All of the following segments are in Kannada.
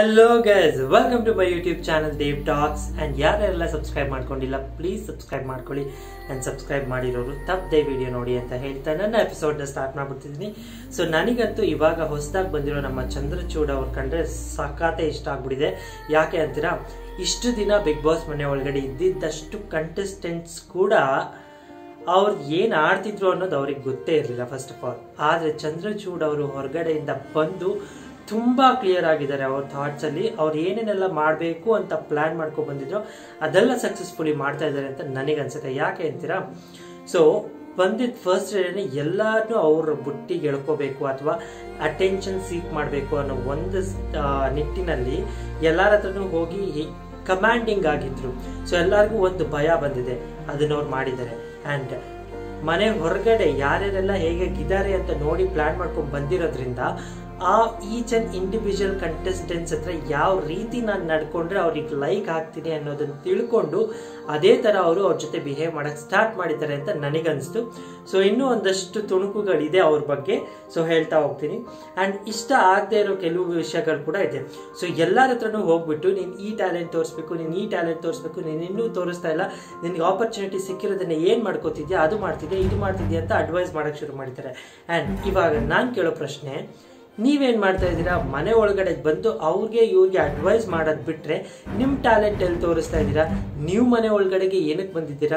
hello guys welcome to my YouTube channel Dev talks and ಯಾರೆಲ್ಲ ಸಬ್ಸ್ಕ್ರೈಬ್ ಮಾಡ್ಕೊಂಡಿಲ್ಲ ಪ್ಲೀಸ್ ಸಬ್ಸ್ಕ್ರೈಬ್ ಮಾಡ್ಕೊಳ್ಳಿ ಅಂಡ್ ಸಬ್ಸ್ಕ್ರೈಬ್ ಮಾಡಿರೋರು ತಪ್ಪದೆ ವಿಡಿಯೋ ನೋಡಿ ಅಂತ ಹೇಳ್ತಾ ನನ್ನ ಎಪಿಸೋಡ್ನ ಸ್ಟಾರ್ಟ್ ಮಾಡ್ಬಿಡ್ತಿದ್ದೀನಿ ಸೊ ನನಗಂತೂ ಇವಾಗ ಹೊಸದಾಗಿ ಬಂದಿರೋ ನಮ್ಮ ಚಂದ್ರಚೂಡ್ ಅವ್ರ ಕಂಡ್ರೆ ಸಖಾತೆ ಇಷ್ಟ ಆಗ್ಬಿಟ್ಟಿದೆ ಯಾಕೆ ಅಂತೀರಾ ಇಷ್ಟು ದಿನ ಬಿಗ್ ಬಾಸ್ ಮನೆ ಒಳಗಡೆ ಇದ್ದಿದ್ದಷ್ಟು ಕಂಟೆಸ್ಟೆಂಟ್ಸ್ ಕೂಡ ಅವ್ರು ಏನು ಆಡ್ತಿದ್ರು ಅನ್ನೋದು ಅವ್ರಿಗೆ ಗೊತ್ತೇ ಇರಲಿಲ್ಲ ಫಸ್ಟ್ ಆಫ್ ಆಲ್ ಆದರೆ ಚಂದ್ರಚೂಡ್ ಅವರು ಹೊರಗಡೆಯಿಂದ ಬಂದು ತುಂಬ ಕ್ಲಿಯರ್ ಆಗಿದ್ದಾರೆ ಅವ್ರ ಥಾಟ್ಸಲ್ಲಿ ಅವ್ರು ಏನೇನೆಲ್ಲ ಮಾಡಬೇಕು ಅಂತ ಪ್ಲ್ಯಾನ್ ಮಾಡ್ಕೊಂಡು ಬಂದಿದ್ರು ಅದೆಲ್ಲ ಸಕ್ಸಸ್ಫುಲಿ ಮಾಡ್ತಾ ಇದ್ದಾರೆ ಅಂತ ನನಗನ್ಸುತ್ತೆ ಯಾಕೆ ಅಂತೀರಾ ಸೊ ಬಂದಿದ್ದ ಫಸ್ಟ್ ಡೇನೆ ಎಲ್ಲಾರನ್ನೂ ಅವ್ರ ಬುಟ್ಟಿಗೆ ಎಳ್ಕೋಬೇಕು ಅಥವಾ ಅಟೆನ್ಷನ್ ಸೀಕ್ ಮಾಡಬೇಕು ಅನ್ನೋ ಒಂದು ಆ, ನಿಟ್ಟಿನಲ್ಲಿ ಎಲ್ಲರ ಹತ್ರನೂ ಹೋಗಿ ಕಮಾಂಡಿಂಗ್ ಆಗಿದ್ರು ಸೊ ಎಲ್ಲರಿಗೂ ಒಂದು ಭಯ ಬಂದಿದೆ ಅದನ್ನ ಅವ್ರು ಮಾಡಿದ್ದಾರೆ ಆ್ಯಂಡ್ ಮನೆ ಹೊರಗಡೆ ಯಾರ್ಯಾರೆಲ್ಲ ಹೇಗಿದ್ದಾರೆ ಅಂತ ನೋಡಿ ಪ್ಲಾನ್ ಮಾಡ್ಕೊಂಡು ಬಂದಿರೋದ್ರಿಂದ ಆ ಈಚ್ ಅಂಡ್ ಇಂಡಿವಿಜುವಲ್ ಕಂಟೆಸ್ಟೆಂಟ್ಸ್ ಹತ್ರ ಯಾವ ರೀತಿ ನಾನು ನಡ್ಕೊಂಡ್ರೆ ಅವ್ರಿಗೆ ಲೈಕ್ ಆಗ್ತೀನಿ ಅನ್ನೋದನ್ನ ತಿಳ್ಕೊಂಡು ಅದೇ ಥರ ಅವರು ಅವ್ರ ಜೊತೆ ಬಿಹೇವ್ ಮಾಡಕ್ಕೆ ಸ್ಟಾರ್ಟ್ ಮಾಡಿದ್ದಾರೆ ಅಂತ ನನಗನ್ನಿಸ್ತು ಸೊ ಇನ್ನೂ ಒಂದಷ್ಟು ತುಣುಕುಗಳಿದೆ ಅವ್ರ ಬಗ್ಗೆ ಸೊ ಹೇಳ್ತಾ ಹೋಗ್ತೀನಿ ಆ್ಯಂಡ್ ಇಷ್ಟ ಆಗದೆ ಇರೋ ಕೆಲವು ವಿಷಯಗಳು ಕೂಡ ಇದೆ ಸೊ ಎಲ್ಲರ ಹತ್ರನೂ ಹೋಗ್ಬಿಟ್ಟು ನೀನು ಈ ಟ್ಯಾಲೆಂಟ್ ತೋರಿಸ್ಬೇಕು ನೀನು ಈ ಟ್ಯಾಲೆಂಟ್ ತೋರಿಸ್ಬೇಕು ನೀನು ಇನ್ನೂ ತೋರಿಸ್ತಾ ಇಲ್ಲ ನಿನಗೆ ಆಪರ್ಚುನಿಟಿ ಸಿಕ್ಕಿರೋದನ್ನ ಏನು ಮಾಡ್ಕೋತಿದ್ಯಾ ಅದು ಮಾಡ್ತಿದ್ಯಾ ಇದು ಮಾಡ್ತಿದ್ಯಾ ಅಂತ ಅಡ್ವೈಸ್ ಮಾಡೋಕ್ಕೆ ಶುರು ಮಾಡಿದ್ದಾರೆ ಆ್ಯಂಡ್ ಇವಾಗ ನಾನು ಕೇಳೋ ಪ್ರಶ್ನೆ ನೀವೇನು ಮಾಡ್ತಾ ಇದ್ದೀರಾ ಮನೆ ಒಳಗಡೆ ಬಂದು ಅವ್ರಿಗೆ ಇವ್ರಿಗೆ ಅಡ್ವೈಸ್ ಮಾಡೋದು ಬಿಟ್ರೆ ನಿಮ್ಮ ಟ್ಯಾಲೆಂಟ್ ಎಲ್ಲಿ ತೋರಿಸ್ತಾ ಇದ್ದೀರಾ ನೀವು ಮನೆ ಒಳಗಡೆಗೆ ಏನಕ್ಕೆ ಬಂದಿದ್ದೀರಾ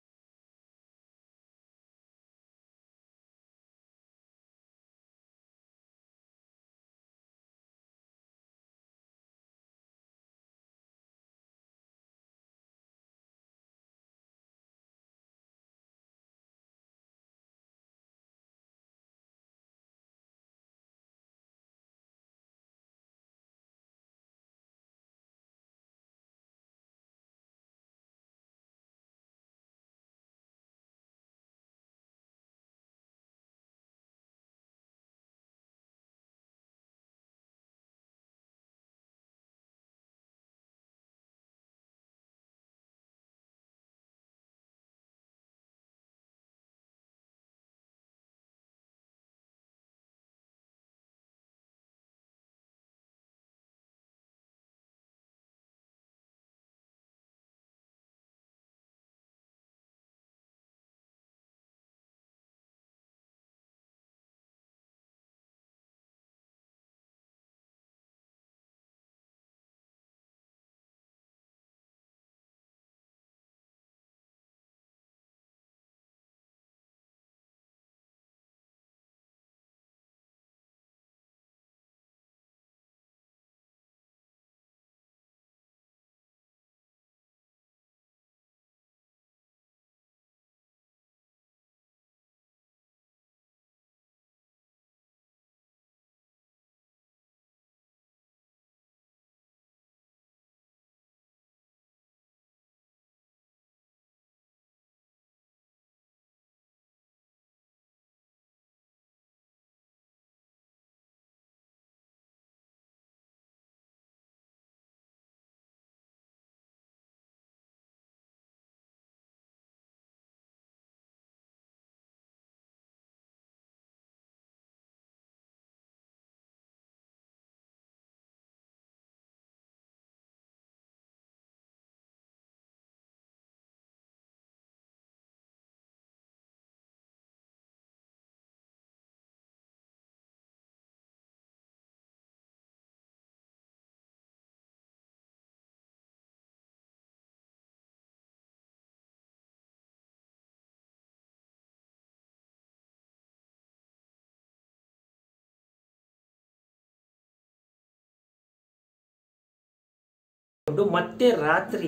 ಕೊಂಡು ಮತ್ತೆ ರಾತ್ರಿ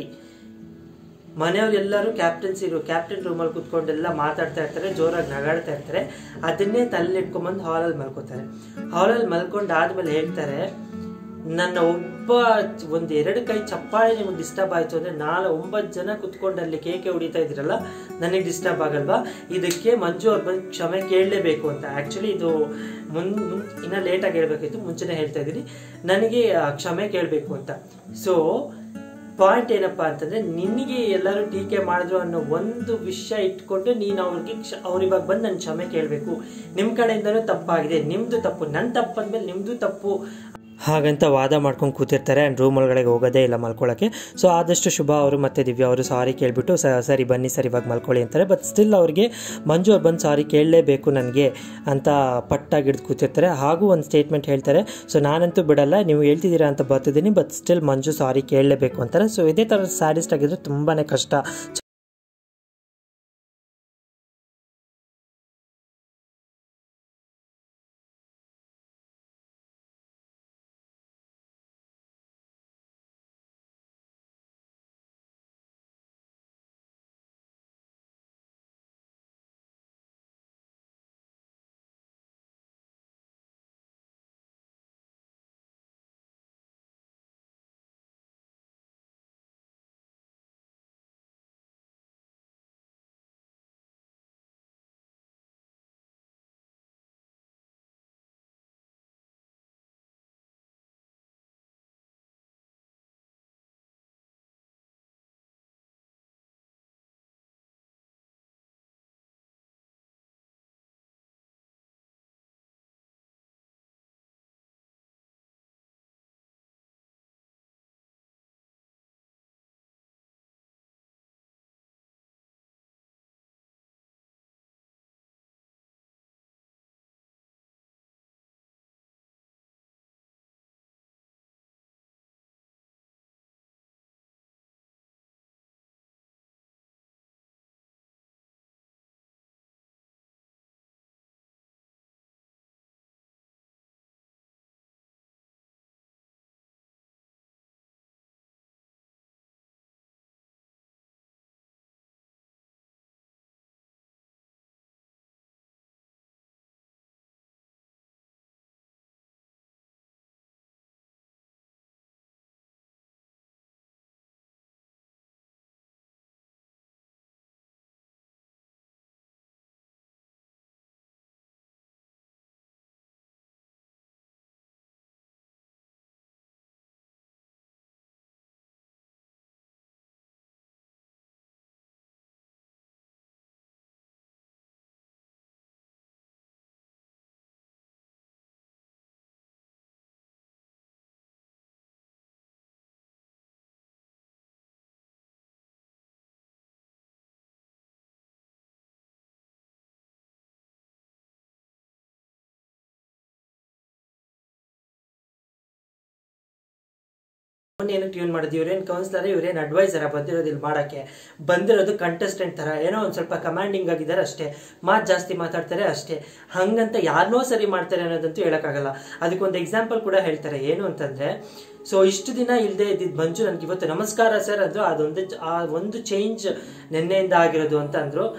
ಮನೆಯವರೆಲ್ಲರೂ ಕ್ಯಾಪ್ಟನ್ಸ್ ಇರೋ ಕ್ಯಾಪ್ಟನ್ ರೂಮಲ್ಲಿ ಕುತ್ಕೊಂಡೆಲ್ಲ ಮಾತಾಡ್ತಾ ಇರ್ತಾರೆ ಜೋರಾಗಿ ನಗಾಡ್ತಾ ಇರ್ತಾರೆ ಅದನ್ನೇ ತಲೆ ಇಟ್ಕೊಂಬಂದು ಹಾಲಲ್ಲಿ ಮಲ್ಕೋತಾರೆ ಹಾಲಲ್ಲಿ ಮಲ್ಕೊಂಡಾದ್ಮೇಲೆ ಹೇಳ್ತಾರೆ ನನ್ನ ಒಬ್ಬ ಒಂದ್ ಎರಡು ಕೈ ಚಪ್ಪಾಳೆ ನಿಮಗೆ ಡಿಸ್ಟರ್ಬ್ ಆಯ್ತು ಅಂದ್ರೆ ನಾಳೆ ಒಂಬತ್ತು ಜನ ಕುತ್ಕೊಂಡು ಅಲ್ಲಿ ಕೇಕೆ ಹೊಡಿತಾ ಇದ್ರಲ್ಲ ನನಗೆ ಡಿಸ್ಟರ್ಬ್ ಆಗಲ್ವಾ ಇದಕ್ಕೆ ಮಂಜು ಅವ್ರ ಬಂದು ಕ್ಷಮೆ ಕೇಳಲೇಬೇಕು ಅಂತ ಆಕ್ಚುಲಿ ಇದು ಮುನ್ ಮುನ್ ಇನ್ನ ಲೇಟಾಗಿ ಹೇಳ್ಬೇಕಿತ್ತು ಮುಂಚೆನೆ ಹೇಳ್ತಾ ಇದ್ದೀನಿ ನನಗೆ ಆ, ಕ್ಷಮೆ ಕೇಳಬೇಕು ಅಂತ ಸೊ ಪಾಯಿಂಟ್ ಏನಪ್ಪಾ ಅಂತಂದ್ರೆ ನಿನಗೆ ಎಲ್ಲರೂ ಟೀಕೆ ಮಾಡಿದ್ರು ಅನ್ನೋ ಒಂದು ವಿಷಯ ಇಟ್ಕೊಂಡು ನೀನು ಅವ್ರಿಗೆ ಕ್ಷ- ಅವ್ರು ಇವಾಗ ಬಂದು ನನ್ನ ಕ್ಷಮೆ ಕೇಳಬೇಕು ನಿಮ್ಮ ಕಡೆಯಿಂದನೂ ತಪ್ಪಾಗಿದೆ ನಿಮ್ದು ತಪ್ಪು ನನ್ನ ತಪ್ಪು ಅಂದ್ಮೇಲೆ ನಿಮ್ದು ತಪ್ಪು ಹಾಗಂತ ವಾದ ಮಾಡ್ಕೊಂಡು ಕೂತಿರ್ತಾರೆ ಆ್ಯಂಡ್ ರೂಮ್ ಒಳಗಡೆ ಹೋಗೋದೇ ಇಲ್ಲ ಮಲ್ಕೊಳ್ಳೋಕ್ಕೆ ಸೊ ಆದಷ್ಟು ಶುಭ ಅವರು ಮತ್ತು ದಿವ್ಯಾ ಅವರು ಸಾರಿ ಕೇಳಿಬಿಟ್ಟು ಸರಿ ಬನ್ನಿ ಸರ್ ಇವಾಗ ಮಲ್ಕೊಳ್ಳಿ ಅಂತಾರೆ ಬಟ್ ಸ್ಟಿಲ್ ಅವ್ರಿಗೆ ಮಂಜು ಅವ್ರು ಬಂದು ಸಾರಿ ಕೇಳಲೇಬೇಕು ನನಗೆ ಅಂತ ಪಟ್ಟಾಗಿ ಹಿಡಿದು ಕೂತಿರ್ತಾರೆ ಹಾಗೂ ಒಂದು ಸ್ಟೇಟ್ಮೆಂಟ್ ಹೇಳ್ತಾರೆ ಸೊ ನಾನಂತೂ ಬಿಡಲ್ಲ ನೀವು ಹೇಳ್ತಿದ್ದೀರಾ ಅಂತ ಬರ್ತಿದ್ದೀನಿ ಬಟ್ ಸ್ಟಿಲ್ ಮಂಜು ಸಾರಿ ಕೇಳಲೇಬೇಕು ಅಂತಾರೆ ಸೊ ಇದೇ ಥರ ಸ್ಯಾಡಿಸ್ಟ್ ಆಗಿದ್ರೆ ತುಂಬಾ ಕಷ್ಟ ಏನಕ್ಕೆ ಟ್ಯೂನ್ ಮಾಡೋದು ಇವ್ರೇನು ಕೌನ್ಸಿಲರ್ ಇವ್ರೇನು ಅಡ್ವೈಸರ ಬಂದಿರೋದು ಇಲ್ಲಿ ಮಾಡೋಕ್ಕೆ ಬಂದಿರೋದು ಕಂಟೆಸ್ಟೆಂಟ್ ಥರ ಏನೋ ಒಂದು ಸ್ವಲ್ಪ ಕಮಾಂಡಿಂಗ್ ಆಗಿದ್ದಾರೆ ಅಷ್ಟೇ ಮಾತು ಜಾಸ್ತಿ ಮಾತಾಡ್ತಾರೆ ಅಷ್ಟೇ ಹಂಗಂತ ಯಾರನ್ನೋ ಸರಿ ಮಾಡ್ತಾರೆ ಅನ್ನೋದಂತೂ ಹೇಳೋಕ್ಕಾಗಲ್ಲ ಅದಕ್ಕೊಂದು ಎಕ್ಸಾಂಪಲ್ ಕೂಡ ಹೇಳ್ತಾರೆ ಏನು ಅಂತಂದರೆ ಸೊ ಇಷ್ಟು ದಿನ ಇಲ್ಲದೆ ಇದ್ದಿದ್ದು ಮಂಜು ನನಗೆ ಇವತ್ತು ನಮಸ್ಕಾರ ಸರ್ ಅಂದರು ಅದೊಂದು ಆ ಒಂದು ಚೇಂಜ್ ನಿನ್ನೆಯಿಂದ ಆಗಿರೋದು ಅಂತ ಅಂದರು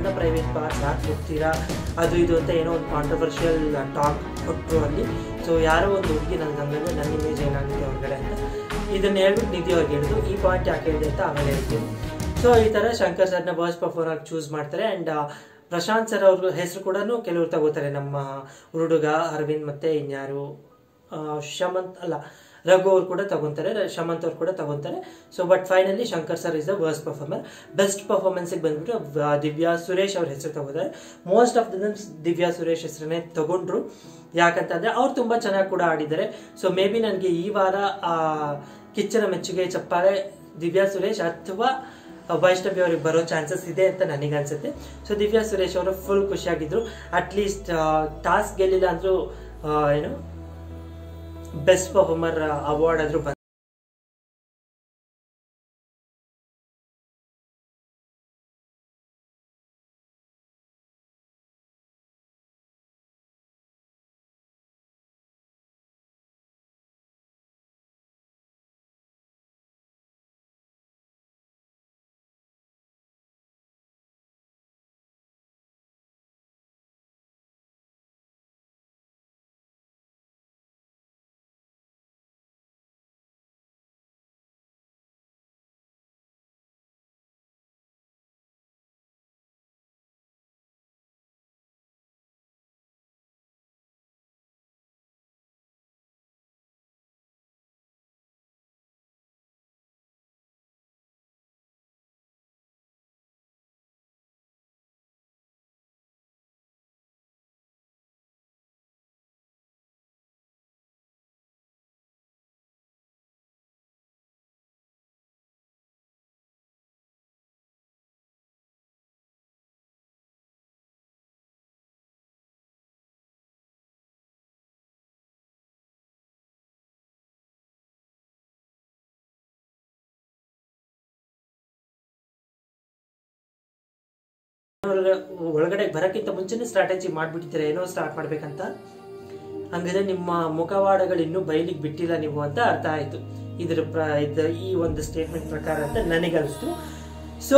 ನನ್ನ ಪ್ರೈವೇಟ್ ಪಾರ್ಟ್ ಯಾಕೆ ಹೋಗ್ತೀರಾ ಅದು ಇದು ಅಂತ ಏನೋ ಒಂದು ಕಾಂಟ್ರವರ್ಷಿಯಲ್ ಟಾಕ್ ಕೊಟ್ಟರು ಅಲ್ಲಿ ಸೊ ಯಾರೋ ಒಂದು ಹುಡುಗಿ ನನಗೆ ಹಂಗಂದ್ರೆ ನನ್ನ ಇಮೇಜ್ ಏನಾಗುತ್ತೆ ಹೊರಗಡೆ ಅಂತ ಇದನ್ನ ಹೇಳ್ಬಿಟ್ಟು ನಿಧಿ ಅವ್ರಿಗೆ ಹೇಳಿದ್ರು ಈ ಪಾಯಿಂಟ್ ಯಾಕೆ ಹೇಳಿದೆ ಅಂತ ಆಮೇಲೆ ಹೇಳ್ತೀನಿ ಸೊ ಈ ಥರ ಶಂಕರ್ ಸರ್ನ ಬಾಸ್ ಪರ್ಫಾರ್ಮರ್ ಆಗಿ ಚೂಸ್ ಮಾಡ್ತಾರೆ ಆ್ಯಂಡ್ ಪ್ರಶಾಂತ್ ಸರ್ ಅವ್ರ ಹೆಸರು ಕೂಡ ಕೆಲವರು ತಗೋತಾರೆ ನಮ್ಮ ಹುಡುಗ ಅರವಿಂದ್ ಮತ್ತೆ ಇನ್ಯಾರು ಆ, ಶಮಂತ್ ಅಲ್ಲ ರಘು ಅವ್ರು ಕೂಡ ತಗೊಂತಾರೆ ರ- ಶಮಂತ್ ಅವ್ರು ಕೂಡ ತಗೊಂತಾರೆ so but finally Shankar sir is the worst performer best ಪರ್ಫಾರ್ಮೆನ್ಸಿಗೆ ಬಂದ್ಬಿಟ್ಟು ವ- ದಿವ್ಯಾ ಸುರೇಶ್ ಅವ್ರ ಹೆಸರು ತಗೋತಾರೆ most of the Divya Suresh ಹೆಸರನ್ನೇ ತಗೊಂಡ್ರು ಯಾಕಂತಂದ್ರೆ ಅವ್ರು ತುಂಬಾ ಚೆನ್ನಾಗಿ ಕೂಡ ಆಡಿದ್ದಾರೆ ಸೊ ಮೇ ಬಿ ನನಗೆ ಈ ವಾರ ಆ ಕಿಚ್ಚನ ಮೆಚ್ಚುಗೆ ಚಪ್ಪಾಳೆ ದಿವ್ಯಾ ಸುರೇಶ್ ಅಥವಾ ವೈಷ್ಣವಿ ಅವ್ರಿಗೆ ಬರೋ ಚಾನ್ಸಸ್ ಇದೆ ಅಂತ ನನಗೆ ಅನ್ಸುತ್ತೆ ಸೊ ದಿವ್ಯಾ ಸುರೇಶ್ ಅವರು ಫುಲ್ ಖುಷಿಯಾಗಿದ್ರು ಅಟ್ಲೀಸ್ಟ್ ಟಾಸ್ಕ್ ಗೆಲ್ಲಿಲ್ಲ ಅಂದ್ರೂ ಆ, ಏನು ಬೆಸ್ಟ್ ಪರ್ಫಾರ್ಮರ್ ಅವಾರ್ಡ್ ಆದ್ರೂ ಬಂದ ಒಳಗಡೆ ಬರಕ್ಕಿಂತ ಮುಂಚೆನೆ ಸ್ಟ್ರಾಟಜಿ ಮಾಡ್ಬಿಟ್ಟಿದ್ದೀರಾ ಏನೋ ಸ್ಟಾರ್ಟ್ ಮಾಡ್ಬೇಕಂತ ಹಂಗಾದ್ರೆ ನಿಮ್ಮ ಮುಖವಾಡಗಳು ಇನ್ನೂ ಬಯಲಿಗೆ ಬಿಟ್ಟಿಲ್ಲ ನೀವು ಅಂತ ಅರ್ಥ ಆಯ್ತು ಇದ್ರ ಪ್ರ ಇದ ಈ ಒಂದು ಸ್ಟೇಟ್ಮೆಂಟ್ ಪ್ರಕಾರ ಅಂತ ನನಗನ್ಸ್ತು ಸೊ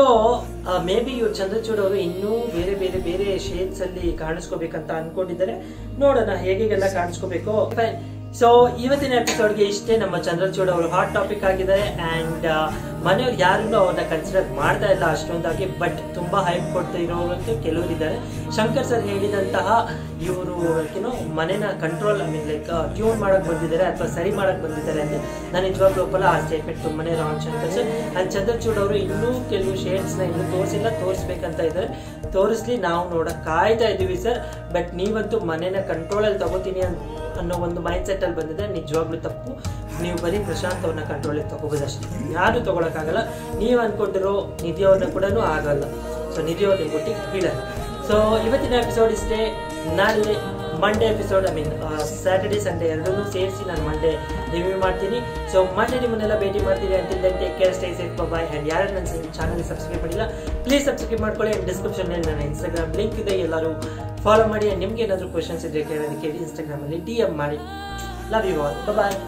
ಮೇ ಬಿ ಇವ್ರು ಚಂದ್ರಚೂಡ್ ಅವರು ಇನ್ನೂ ಬೇರೆ ಬೇರೆ ಬೇರೆ ಶೇಡ್ಸ್ ಅಲ್ಲಿ ಕಾಣಿಸ್ಕೋಬೇಕಂತ ಅನ್ಕೊಂಡಿದ್ದಾರೆ ನೋಡೋಣ ಹೇಗೆಲ್ಲ ಕಾಣಿಸ್ಕೋಬೇಕು ಸೊ ಇವತ್ತಿನ ಎಪಿಸೋಡ್ಗೆ ಇಷ್ಟೇ ನಮ್ಮ ಚಂದ್ರಚೂಡ್ ಅವರು ಹಾಟ್ ಟಾಪಿಕ್ ಆಗಿದ್ದಾರೆ ಅಂಡ್ ಮನೆಯವ್ರು ಯಾರನ್ನೂ ಅವ್ರನ್ನ ಕನ್ಸಿಡರ್ ಮಾಡ್ತಾ ಇಲ್ಲ ಅಷ್ಟೊಂದಾಗಿ ಬಟ್ ತುಂಬಾ ಹೈಪ್ ಕೊಡ್ತಾ ಇರೋರಂತೂ ಕೆಲವರಿದ್ದಾರೆ ಶಂಕರ್ ಸರ್ ಹೇಳಿದಂತಹ ಇವರು ಏನೋ ಮನೆನ control I mean like tune ಮಾಡಕ್ ಬಂದಿದ್ದಾರೆ ಅಥವಾ ಸರಿ ಮಾಡಕ್ ಬಂದಿದ್ದಾರೆ ಅಂತ ನಾನು ನಿಜವಾಗ್ಲೂ ಒಪ್ಪಲ್ಲ ಆ ಸ್ಟೇಟ್ಮೆಂಟ್ ತುಂಬಾನೇ wrong Shankar sir and Chandrachud ಅವರು ಇನ್ನೂ ಕೆಲವು ಶೇಡ್ಸ್ ನ ಇನ್ನೂ ತೋರಿಸಿಲ್ಲ ತೋರಿಸ್ಬೇಕಂತ ಇದ್ದಾರೆ ತೋರಿಸ್ಲಿ ನಾವು ನೋಡಕ್ ಕಾಯ್ತಾ ಇದೀವಿ ಸರ್ ಬಟ್ ನೀವಂತೂ ಮನೆನ ಕಂಟ್ರೋಲ್ ಅಲ್ಲಿ ತಗೋತೀನಿ ಅಂತ ಅನ್ನೋ ಒಂದು ಮೈಂಡ್ ಸೆಟ್ ಅಲ್ಲಿ ಬಂದಿದೆ ನಿಜವಾಗ್ಲೂ ತಪ್ಪು ನೀವು ಬರೀ ಪ್ರಶಾಂತ್ ಅವ್ರನ್ನ ಕಂಟ್ರೋಲಿಗೆ ತಗೋಬೋದಷ್ಟೇ ಯಾರು ತಗೊಳಕ್ಕಾಗಲ್ಲ ನೀವು ಅನ್ಕೊಂಡಿರೋ ನಿಧಿ ಅವ್ರನ್ನ ಕೂಡ ಆಗಲ್ಲ ಸೊ ನಿಧಿ ಅವ್ರ ನಿಮ್ಮ ಒಟ್ಟಿಗೆ ಬೀಳಲ್ಲ ಸೊ ಇವತ್ತಿನ ಎಪಿಸೋಡ್ ಇಷ್ಟೇ ನಾಳೆ Monday episode I mean Saturday Sunday ಎರಡನ್ನೂ ಸೇರಿಸಿ ನಾನು ಮಂಡೇ ರಿವ್ಯೂ ಮಾಡ್ತೀನಿ ಸೊ ಮಂಡೇ ನಿಮ್ಮನ್ನೆಲ್ಲ ಭೇಟಿ ಮಾಡ್ತೀನಿ until then take care stay safe bye and ಯಾರು ನನ್ನ ಚಾನಲ್ ಸಬ್ಸ್ಕ್ರೈಬ್ ಮಾಡಿಲ್ಲ ಪ್ಲೀಸ್ ಸಬ್ಸ್ಕ್ರೈಬ್ ಮಾಡ್ಕೊಳ್ಳಿ ಆ್ಯಂಡ್ ಡಿಸ್ಕ್ರಿಪ್ಷನಲ್ಲಿ ನನ್ನ ಇನ್ಸ್ಟಾಗ್ರಾಮ್ ಲಿಂಕ್ ಇದೆ ಎಲ್ಲರೂ ಫಾಲೋ ಮಾಡಿ ನಿಮ್ಗೆ ಏನಾದರೂ ಕ್ವಶನ್ಸ್ ಇದ್ರೆ ಕೇಳೋದಕ್ಕೆ ಇನ್ಸ್ಟಾಗ್ರಾಮಲ್ಲಿ ಡಿ ಎಮ್ ಮಾಡಿ ಲವ್ ಯು ಆಲ್ ಬಾಯ್